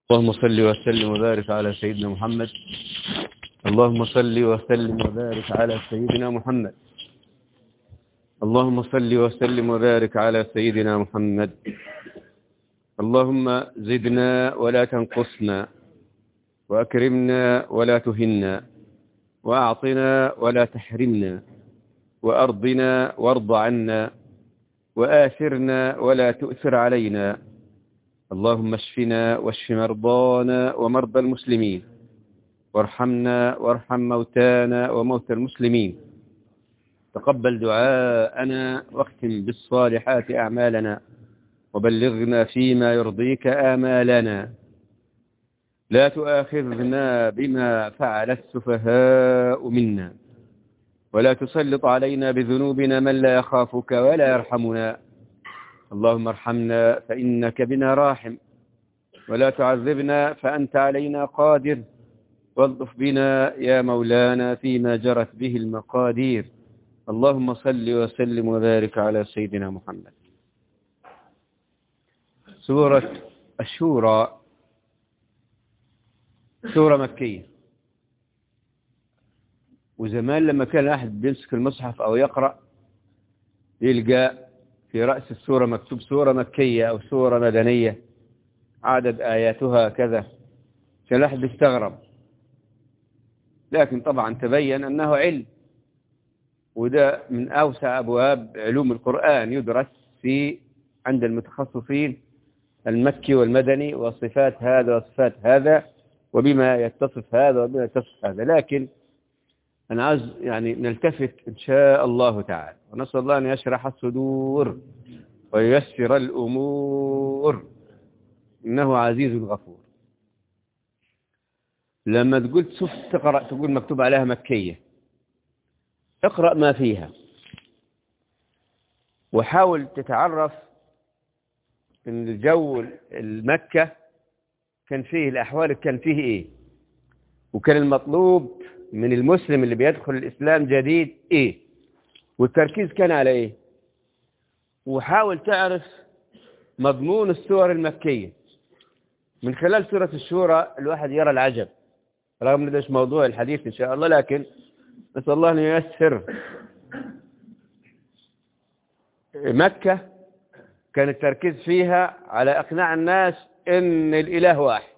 اللهم صل وسلم وبارك على سيدنا محمد اللهم صل وسلم وبارك على سيدنا محمد اللهم صل وسلم وبارك على سيدنا محمد اللهم زدنا ولا تنقصنا وأكرمنا ولا تهنا وأعطنا ولا تحرمنا وأرضنا وارض عنا وآثرنا ولا تؤثر علينا اللهم اشفنا واشف مرضانا ومرضى المسلمين وارحمنا وارحم موتانا وموتى المسلمين تقبل دعاءنا واختم بالصالحات أعمالنا وبلغنا فيما يرضيك آمالنا لا تؤاخذنا بما فعل السفهاء منا ولا تسلط علينا بذنوبنا من لا يخافك ولا يرحمنا اللهم ارحمنا فإنك بنا راحم ولا تعذبنا فأنت علينا قادر والطف بنا يا مولانا فيما جرت به المقادير اللهم صل وسلم وبارك على سيدنا محمد سورة الشورى سورة مكية وزمان لما كان أحد بيمسك المصحف أو يقرأ يلقى في رأس السورة مكتوب سورة مكية أو سورة مدنية عدد آياتها كذا كان أحد بيستغرب لكن طبعا تبين أنه علم وده من أوسع أبواب علوم القرآن يدرس في عند المتخصصين المكي والمدني وصفات هذا وصفات هذا وبما يتصف هذا وبما يتصف هذا لكن أنا عايز يعني نلتفت إن شاء الله تعالى ونسأل الله أن يشرح الصدور وييسر الأمور إنه عزيز غفور لما تقول شوف تقرأ تقول مكتوب عليها مكية اقرأ ما فيها وحاول تتعرف ان الجو المكة كان فيه الأحوال كان فيه إيه وكان المطلوب من المسلم اللي بيدخل الإسلام جديد إيه والتركيز كان على إيه وحاول تعرف مضمون السور المكية من خلال سورة الشورى الواحد يرى العجب رغم ان ده مش موضوع الحديث إن شاء الله لكن نسأل الله أن ييسر مكة كان التركيز فيها على إقناع الناس إن الإله واحد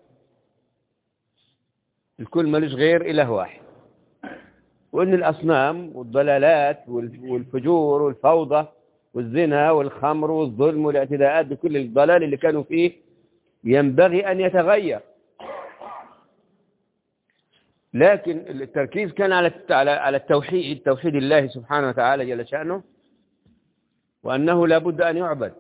الكل ملوش غير إله واحد وإن الأصنام والضلالات والفجور والفوضى والزنا والخمر والظلم والاعتداءات بكل الضلال اللي كانوا فيه ينبغي أن يتغير لكن التركيز كان على على التوحيد توحيد الله سبحانه وتعالى جل شأنه وأنه لا بد أن يعبد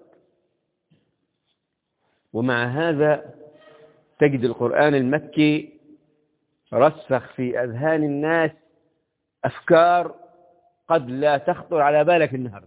ومع هذا تجد القرآن المكي رسخ في أذهان الناس أفكار قد لا تخطر على بالك النهاردة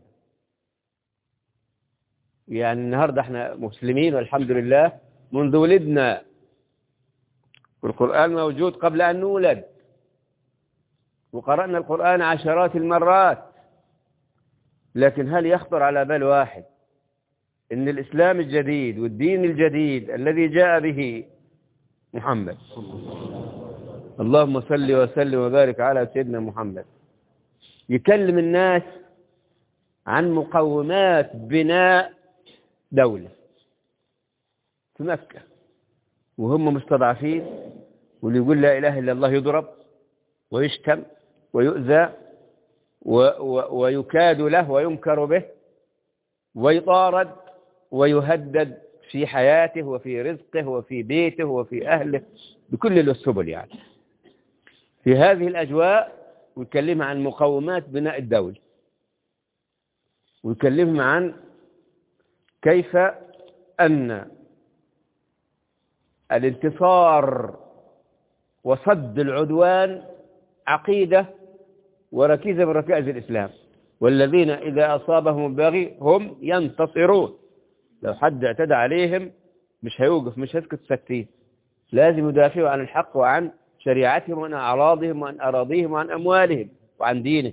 يعني النهاردة احنا مسلمين والحمد لله منذ ولدنا والقرآن موجود قبل أن نولد وقرأنا القرآن عشرات المرات لكن هل يخطر على بال واحد إن الإسلام الجديد والدين الجديد الذي جاء به محمد اللهم صل وسلم وبارك على سيدنا محمد يكلم الناس عن مقومات بناء دولة في مكة وهم مستضعفين واللي يقول لا إله إلا الله يضرب ويشتم ويؤذى و و ويكاد له وينكر به ويطارد ويهدد في حياته وفي رزقه وفي بيته وفي أهله بكل السبل يعني في هذه الأجواء ويكلمهم عن مقومات بناء الدولة ويكلمهم عن كيف أن الانتصار وصد العدوان عقيدة وركيزة من ركائز الإسلام والذين إذا أصابهم البغي هم ينتصرون لو حد اعتدى عليهم مش هيوقف مش هيسكت ساكتين لازم يدافعوا عن الحق وعن شريعتهم وعن أعراضهم وعن أراضيهم وعن أموالهم وعن دينه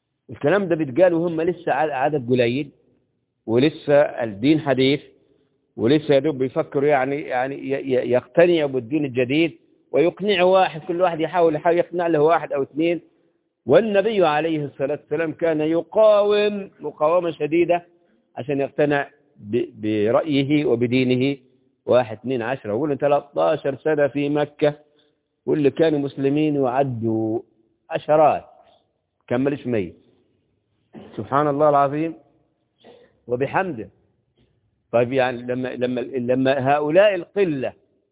الكلام ده بيتقال وهم لسه عدد قليل ولسه الدين حديث ولسه يا دوب بيفكروا يعني يعني يقتنعوا بالدين الجديد ويقنعوا واحد كل واحد يحاول يحاول يقنع له واحد أو اثنين والنبي عليه الصلاة والسلام كان يقاوم مقاومة شديدة عشان يقتنع برأيه وبدينه واحد اثنين عشرة وقول 13 سنة في مكة واللي كانوا مسلمين وعدوا عشرات كملش مية سبحان الله العظيم وبحمده طيب يعني لما لما لما هؤلاء القلة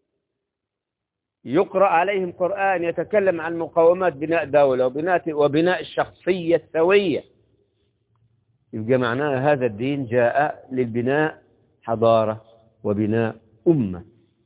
يقرأ عليهم قرآن يتكلم عن مقاومات بناء دولة وبناء وبناء الشخصية السوية يبقى معناها هذا الدين جاء للبناء حضارة وبناء أمة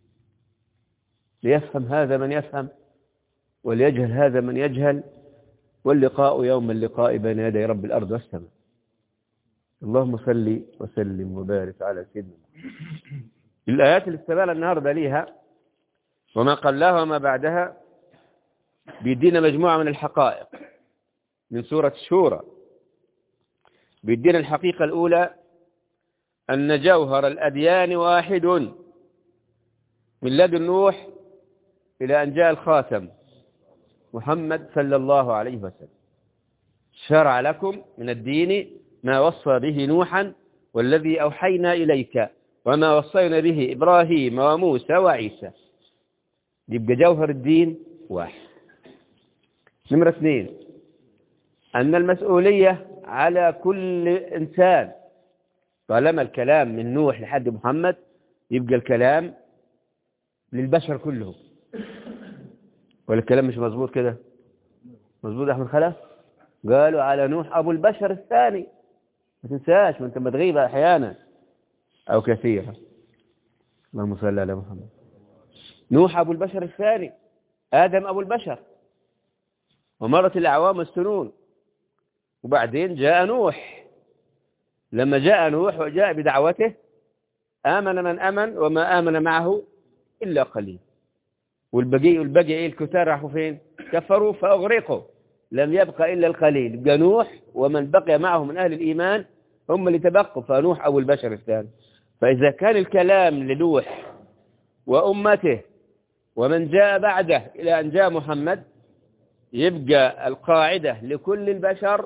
ليفهم هذا من يفهم وليجهل هذا من يجهل واللقاء يوم اللقاء بين يدي رب الأرض والسماء اللهم صل وسلم وبارك على سيدنا الآيات اللي استبال النهاردة ليها وما قبلها وما بعدها بيدينا مجموعة من الحقائق من سورة الشورى بيدينا الحقيقة الأولى أن جوهر الأديان واحد من لدن نوح إلى أن جاء الخاتم محمد صلى الله عليه وسلم شرع لكم من الدين ما وصى به نوحا والذي أوحينا إليك وما وصينا به إبراهيم وموسى وعيسى يبقى جوهر الدين واحد نمرة اثنين أن المسؤولية على كل إنسان طالما الكلام من نوح لحد محمد يبقى الكلام للبشر كلهم ولا الكلام مش مظبوط كده مظبوط أحمد خلف قالوا على نوح أبو البشر الثاني ما تنساش ما أنت بتغيب أحيانا أو كثيرا اللهم صل على محمد نوح أبو البشر الثاني آدم أبو البشر ومرت الأعوام والسنون وبعدين جاء نوح لما جاء نوح وجاء بدعوته آمن من أمن وما آمن معه إلا قليل والبقي والبقي إيه الكتار راحوا فين كفروا فأغرقوا لم يبقى إلا القليل يبقى نوح ومن بقي معه من أهل الإيمان هم اللي تبقوا فنوح أو البشر الثاني فإذا كان الكلام لنوح وأمته ومن جاء بعده إلى أن جاء محمد يبقى القاعدة لكل البشر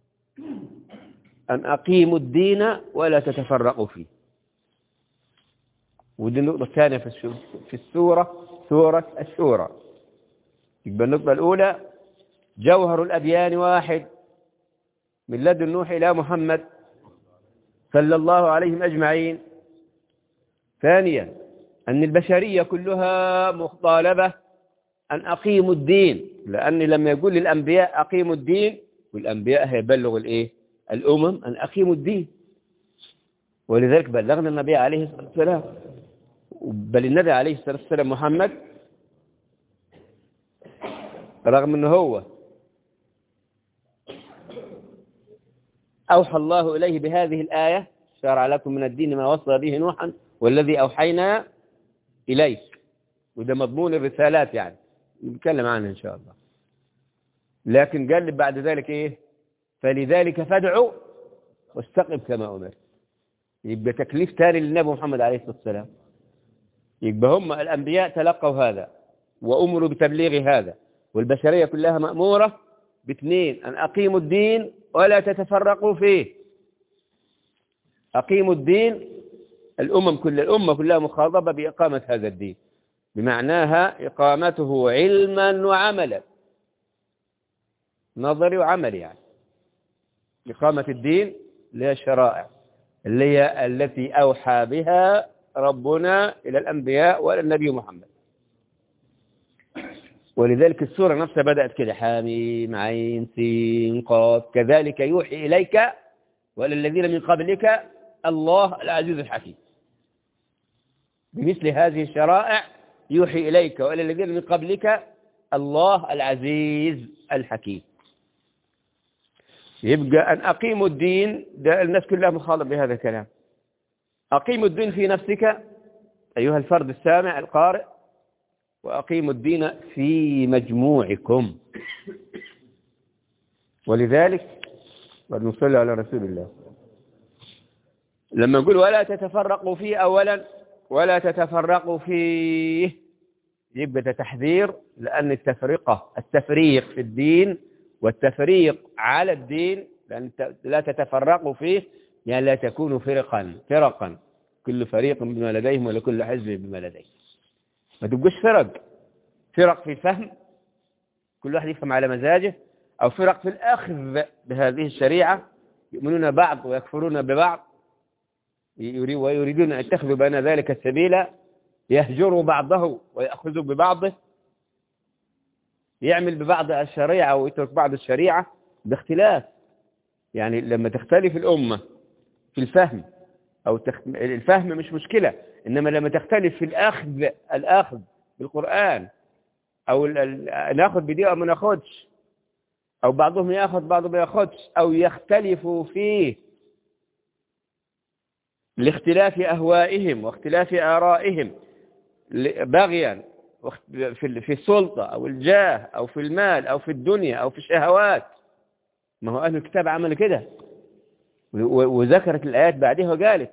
أن أقيموا الدين ولا تتفرقوا فيه ودي النقطة الثانية في السورة سورة الشورى يبقى النقطة الأولى جوهر الأديان واحد من لدن نوح إلى محمد صلى الله عليهم أجمعين ثانيا أن البشرية كلها مطالبة أن أقيموا الدين لأن لما يقول للأنبياء أقيموا الدين والأنبياء هيبلغوا الإيه الأمم أن أقيموا الدين ولذلك بلغنا النبي عليه الصلاة والسلام بل النبي عليه الصلاة والسلام محمد رغم أنه هو أوحى الله إليه بهذه الآية شرع لكم من الدين ما وصى به نوحا والذي أوحينا إليك وده مضمون الرسالات يعني نتكلم عنه إن شاء الله لكن قال بعد ذلك إيه فلذلك فادعوا واستقم كما أمرت يبقى تكليف تاني للنبي محمد عليه الصلاة والسلام يبقى هم الأنبياء تلقوا هذا وأمروا بتبليغ هذا والبشرية كلها مأمورة باثنين أن أقيموا الدين ولا تتفرقوا فيه أقيموا الدين الأمم كل الأمة كلها مخاطبة بإقامة هذا الدين بمعناها إقامته علما وعملا نظري وعمل يعني إقامة الدين لها شرائع اللي هي التي أوحى بها ربنا إلى الأنبياء وإلى النبي محمد ولذلك السورة نفسها بدأت كده حاميم عين سين قاف كذلك يوحي إليك وإلى الذين من قبلك الله العزيز الحكيم بمثل هذه الشرائع يوحي إليك وإلى الذين من قبلك الله العزيز الحكيم يبقى أن أقيموا الدين ده الناس كلها مخاطب بهذا الكلام أقيموا الدين في نفسك أيها الفرد السامع القارئ وأقيموا الدين في مجموعكم ولذلك ونصلي على رسول الله لما نقول ولا تتفرقوا فيه أولا ولا تتفرقوا فيه يبقى ده تحذير لأن التفرقة التفريق في الدين والتفريق على الدين لأن لا تتفرقوا فيه يعني لا تكونوا فرقا فرقا كل فريق بما لديهم ولكل حزب بما لديهم ما تبقوش فرق فرق في الفهم كل واحد يفهم على مزاجه أو فرق في الأخذ بهذه الشريعة يؤمنون بعض ويكفرون ببعض ويريدون أن يتخذوا بين ذلك السبيل يهجروا بعضه ويأخذوا ببعضه يعمل ببعض الشريعة ويترك بعض الشريعة باختلاف يعني لما تختلف الأمة في الفهم أو تخ... الفهم مش مشكلة إنما لما تختلف في الأخذ الأخذ بالقرآن أو ال... ال... ناخذ بدي أو ما ناخذش أو بعضهم ياخذ بعضهم ما ياخذش أو يختلفوا فيه لاختلاف أهوائهم واختلاف آرائهم بغيا في في السلطة أو الجاه أو في المال أو في الدنيا أو في الشهوات ما هو أهل الكتاب عمل كده وذكرت الآيات بعدها وقالت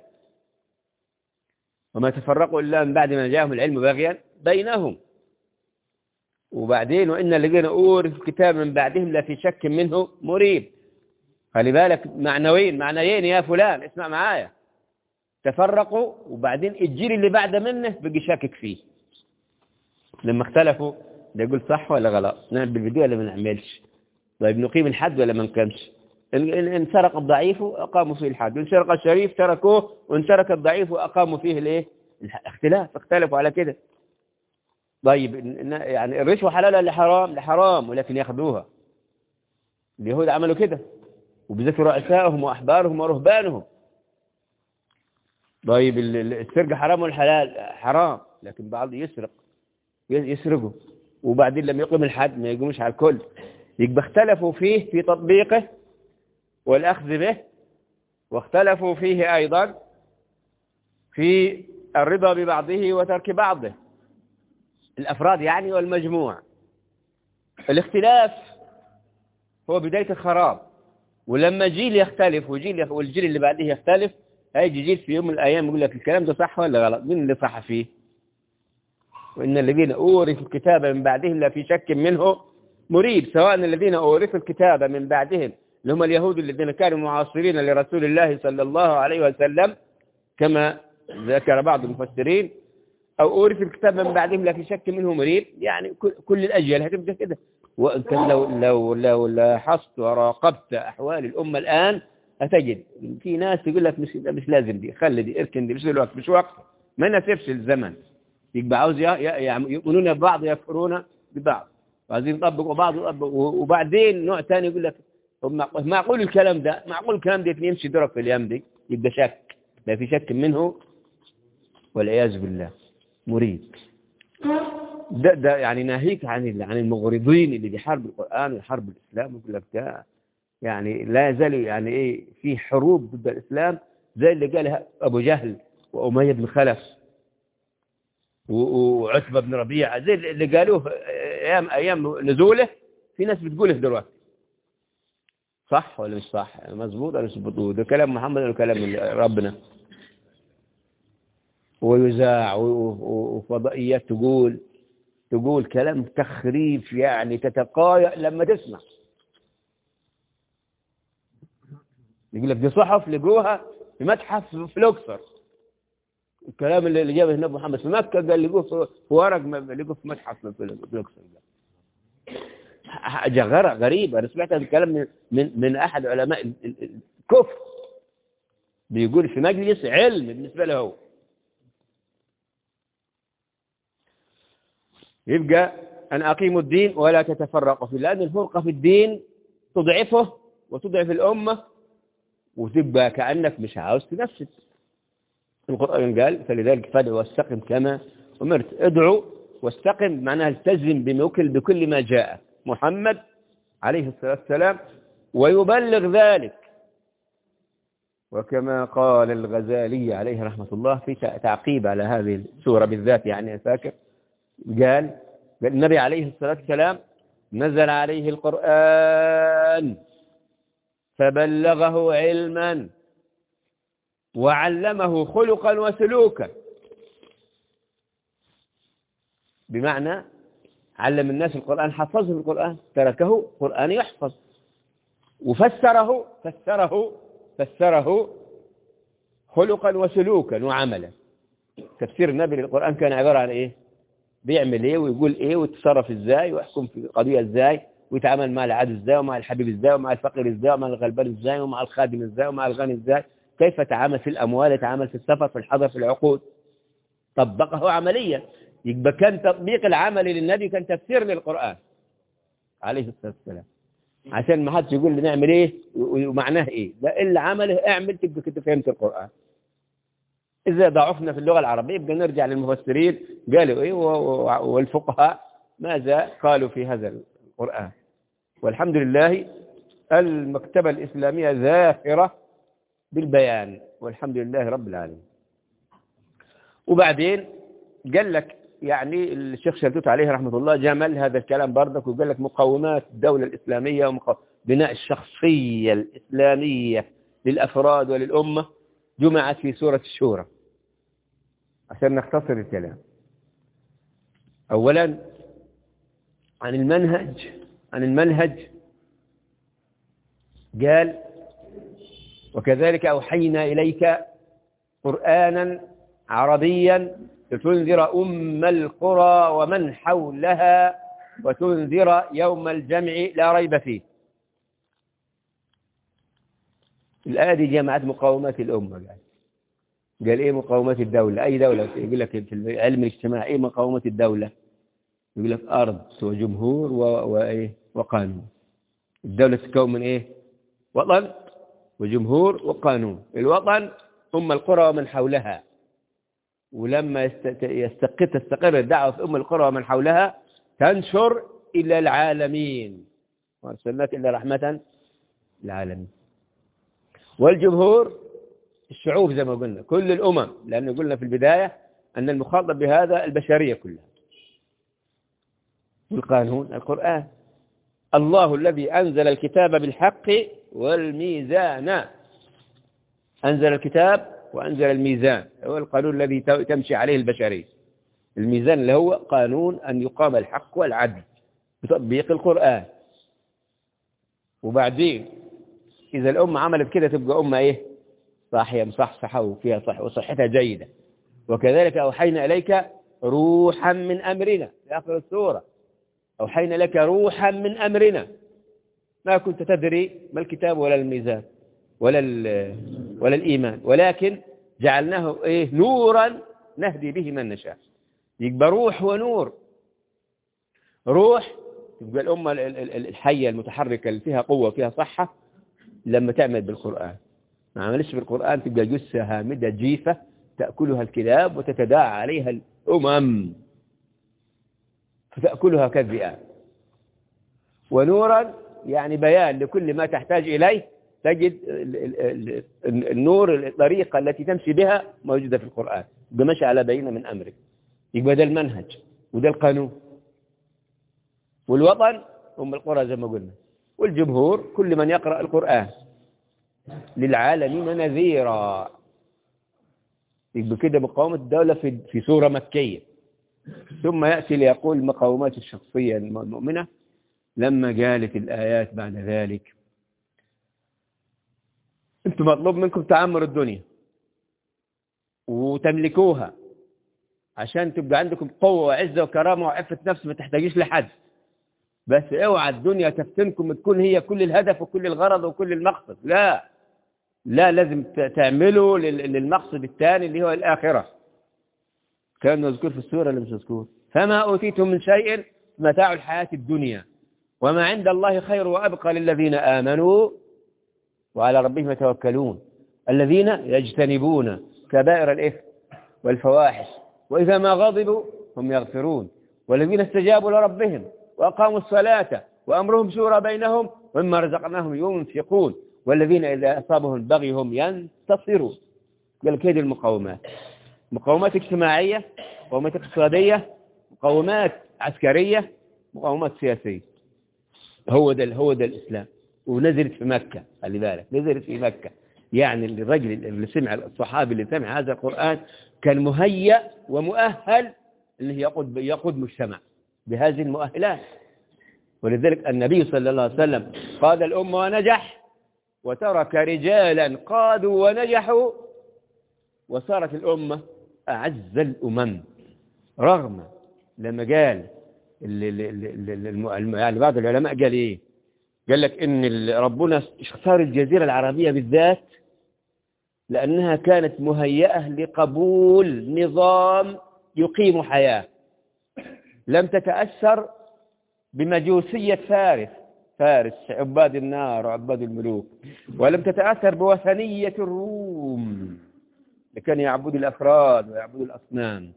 وما تفرقوا إلا من بعد ما جاءهم العلم بغيا بينهم وبعدين وإن الذين أورثوا الكتاب من بعدهم لا في شك منه مريب خلي بالك معنوين معنيين يا فلان اسمع معايا تفرقوا وبعدين الجيل اللي بعد منه بقي شاكك فيه لما اختلفوا ده يقول صح ولا غلط نعمل بالفيديو ولا ما نعملش طيب نقيم الحد ولا ما نقيمش ان سرق الضعيف اقاموا فيه الحد وان سرق الشريف تركوه وان سرق الضعيف اقاموا فيه الايه اختلاف اختلفوا على كده طيب يعني الرشوه حلال ولا حرام لحرام ولكن ياخذوها اليهود عملوا كده وبالذات رؤسائهم واحبارهم ورهبانهم طيب السرقة حرام ولا حلال حرام لكن بعض يسرق يسرقه وبعدين لما يقيم الحد ما يقومش على الكل يبقى اختلفوا فيه في تطبيقه والأخذ به واختلفوا فيه أيضا في الرضا ببعضه وترك بعضه الأفراد يعني والمجموع الاختلاف هو بداية الخراب ولما جيل يختلف وجيل والجيل اللي بعده يختلف هيجي جيل في يوم من الأيام يقول لك الكلام ده صح ولا غلط مين اللي صح فيه وإن الذين أورثوا الكتاب من بعدهم لا في شك منه مريب سواء الذين أورثوا الكتاب من بعدهم اللي هم اليهود الذين كانوا معاصرين لرسول الله صلى الله عليه وسلم كما ذكر بعض المفسرين أو أورث الكتاب من بعدهم لا في شك منه مريب يعني كل الأجيال هتبقى كده وأنت لو لو لو لاحظت وراقبت أحوال الأمة الآن هتجد في ناس تقول لك مش مش لازم دي خلي دي اركن دي مش الوقت مش وقت ما يناسبش الزمن يبقى عاوز يؤمنون ببعض يكفرون ببعض وعايزين يطبقوا بعض وبعدين نوع ثاني يقول لك معقول الكلام ده معقول الكلام ده يمشي درك في الايام دي يبقى شك لا في شك منه والعياذ بالله مريد ده ده يعني ناهيك عن عن المغرضين اللي بيحاربوا القرآن ويحاربوا الإسلام ويقول لك ده يعني لا يزال يعني ايه في حروب ضد الإسلام زي اللي قالها أبو جهل وأمية بن خلف وعتبة بن ربيعة زي اللي قالوه أيام أيام نزوله في ناس بتقوله دلوقتي صح ولا مش صح مظبوط ولا مش مظبوط ده كلام محمد ولا كلام ربنا ويذاع وفضائيات تقول تقول كلام تخريف يعني تتقايا لما تسمع يقول لك دي صحف لقوها في متحف في الاقصر الكلام اللي جابه النبي محمد في مكه قال لقوه في ورق لقوه في متحف في الاقصر حاجه غريبه انا سمعت هذا الكلام من من, من احد علماء الكفر بيقول في مجلس علم بالنسبه له هو يبقى أن أقيموا الدين ولا تتفرقوا فيه لأن الفرقة في الدين تضعفه وتضعف الأمة وتبقى كأنك مش عاوز تنفذ القرآن قال فلذلك فادع واستقم كما أمرت ادعو واستقم معناها التزم بموكل بكل ما جاء محمد عليه الصلاة والسلام ويبلغ ذلك وكما قال الغزالي عليه رحمة الله في تعقيب على هذه السورة بالذات يعني فاكر قال النبي عليه الصلاة والسلام نزل عليه القرآن فبلغه علما وعلمه خلقا وسلوكا بمعنى علم الناس القرآن حفظهم القرآن تركه قرآن يحفظ وفسره فسره فسره خلقا وسلوكا وعملا تفسير النبي للقرآن كان عبارة عن إيه بيعمل إيه ويقول إيه ويتصرف إزاي ويحكم في القضية إزاي ويتعامل مع العدو إزاي ومع الحبيب إزاي ومع الفقير إزاي ومع الغلبان إزاي ومع الخادم إزاي ومع الغني إزاي كيف تعامل في الأموال يتعامل في السفر في الحضر في العقود طبقه عمليا يبقى كان تطبيق العملي للنبي كان تفسير للقرآن عليه الصلاة والسلام عشان ما حدش يقول لي نعمل ايه ومعناه ايه ده اللي عمله اعمل تبقى كنت فهمت القرآن إذا ضعفنا في اللغة العربية يبقى نرجع للمفسرين قالوا ايه والفقهاء ماذا قالوا في هذا القرآن والحمد لله المكتبة الإسلامية ذاخرة بالبيان والحمد لله رب العالمين وبعدين قال لك يعني الشيخ شلتوت عليه رحمة الله جمل هذا الكلام بردك وقال لك مقومات الدولة الإسلامية وبناء الشخصية الإسلامية للأفراد وللأمة جمعت في سورة الشورى عشان نختصر الكلام أولا عن المنهج عن المنهج قال وكذلك أوحينا إليك قرآنا عربيا لتنذر أم القرى ومن حولها وتنذر يوم الجمع لا ريب فيه الآية دي جمعت مقاومات الأمة قال قال إيه مقاومات الدولة أي دولة يقول لك في علم الاجتماع إيه مقاومات الدولة يقول لك أرض وجمهور وإيه وقانون الدولة تتكون من إيه وطن وجمهور وقانون الوطن أم القرى ومن حولها ولما يستقر تستقر الدعوة في أم القرى ومن حولها تنشر إلى العالمين وارسلناك إلا رحمة للعالمين والجمهور الشعوب زي ما قلنا كل الأمم لأنه قلنا في البداية أن المخاطب بهذا البشرية كلها القانون القرآن الله الذي أنزل الكتاب بالحق والميزان أنزل الكتاب وأنزل الميزان هو القانون الذي تمشي عليه البشرية الميزان اللي هو قانون أن يقام الحق والعدل بتطبيق القرآن وبعدين إذا الأمة عملت كده تبقى أمة إيه صاحية مصحصحة وفيها صح وصحتها جيدة وكذلك أوحينا إليك روحا من أمرنا في آخر السورة أوحينا لك روحا من أمرنا ما كنت تدري ما الكتاب ولا الميزان ولا ولا الإيمان ولكن جعلناه إيه نورا نهدي به من نشاء يبقى روح ونور روح تبقى الأمة الحية المتحركة اللي فيها قوة فيها صحة لما تعمل بالقرآن ما عملش بالقرآن تبقى جثة هامدة جيفة تأكلها الكلاب وتتداعى عليها الأمم فتأكلها كالذئاب ونورا يعني بيان لكل ما تحتاج إليه تجد النور الطريقة التي تمشي بها موجودة في القرآن بمشي على بينة من أمرك يبقى ده المنهج وده القانون والوطن هم القرى زي ما قلنا والجمهور كل من يقرأ القرآن للعالمين نذيرا يبقى كده مقاومة الدولة في في سورة مكية ثم يأتي ليقول مقاومات الشخصية المؤمنة لما قالت الآيات بعد ذلك انتم مطلوب منكم تعمروا الدنيا وتملكوها عشان تبقى عندكم قوة وعزة وكرامة وعفة نفس ما تحتاجيش لحد بس اوعى الدنيا تفتنكم تكون هي كل الهدف وكل الغرض وكل المقصد لا لا لازم تعملوا للمقصد الثاني اللي هو الآخرة كان مذكور في السورة اللي مش مذكور فما أوتيتم من شيء متاع الحياة الدنيا وما عند الله خير وأبقى للذين آمنوا وعلى ربهم يتوكلون الذين يجتنبون كبائر الإثم والفواحش وإذا ما غضبوا هم يغفرون والذين استجابوا لربهم وأقاموا الصلاة وأمرهم شورى بينهم ومما رزقناهم ينفقون والذين إذا أصابهم البغي هم ينتصرون قال كيد المقاومات مقاومات اجتماعية مقاومات اقتصادية مقاومات عسكرية مقاومات سياسية هو ده هو ده الإسلام ونزلت في مكة خلي بالك نزلت في مكة يعني الرجل اللي سمع الصحابي اللي سمع هذا القرآن كان مهيأ ومؤهل أنه يقود, يقود مجتمع بهذه المؤهلات ولذلك النبي صلى الله عليه وسلم قاد الأمة ونجح وترك رجالا قادوا ونجحوا وصارت الأمة أعز الأمم رغم لما قال يعني بعض العلماء قال إيه قال لك إن ربنا اختار الجزيرة العربية بالذات لأنها كانت مهيئة لقبول نظام يقيم حياة لم تتأثر بمجوسية فارس فارس عباد النار وعباد الملوك ولم تتأثر بوثنية الروم كان يعبد الأفراد ويعبد الأصنام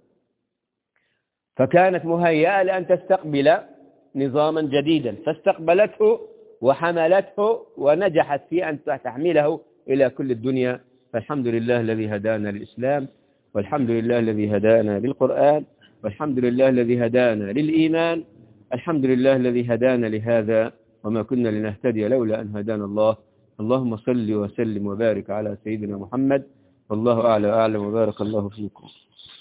فكانت مهيئة لأن تستقبل نظاما جديدا فاستقبلته وحملته ونجحت في أن تحمله إلى كل الدنيا فالحمد لله الذي هدانا للإسلام والحمد لله الذي هدانا للقرآن والحمد لله الذي هدانا للإيمان الحمد لله الذي هدانا لهذا وما كنا لنهتدي لولا أن هدانا الله اللهم صل وسلم وبارك على سيدنا محمد والله أعلى وأعلم وبارك الله فيكم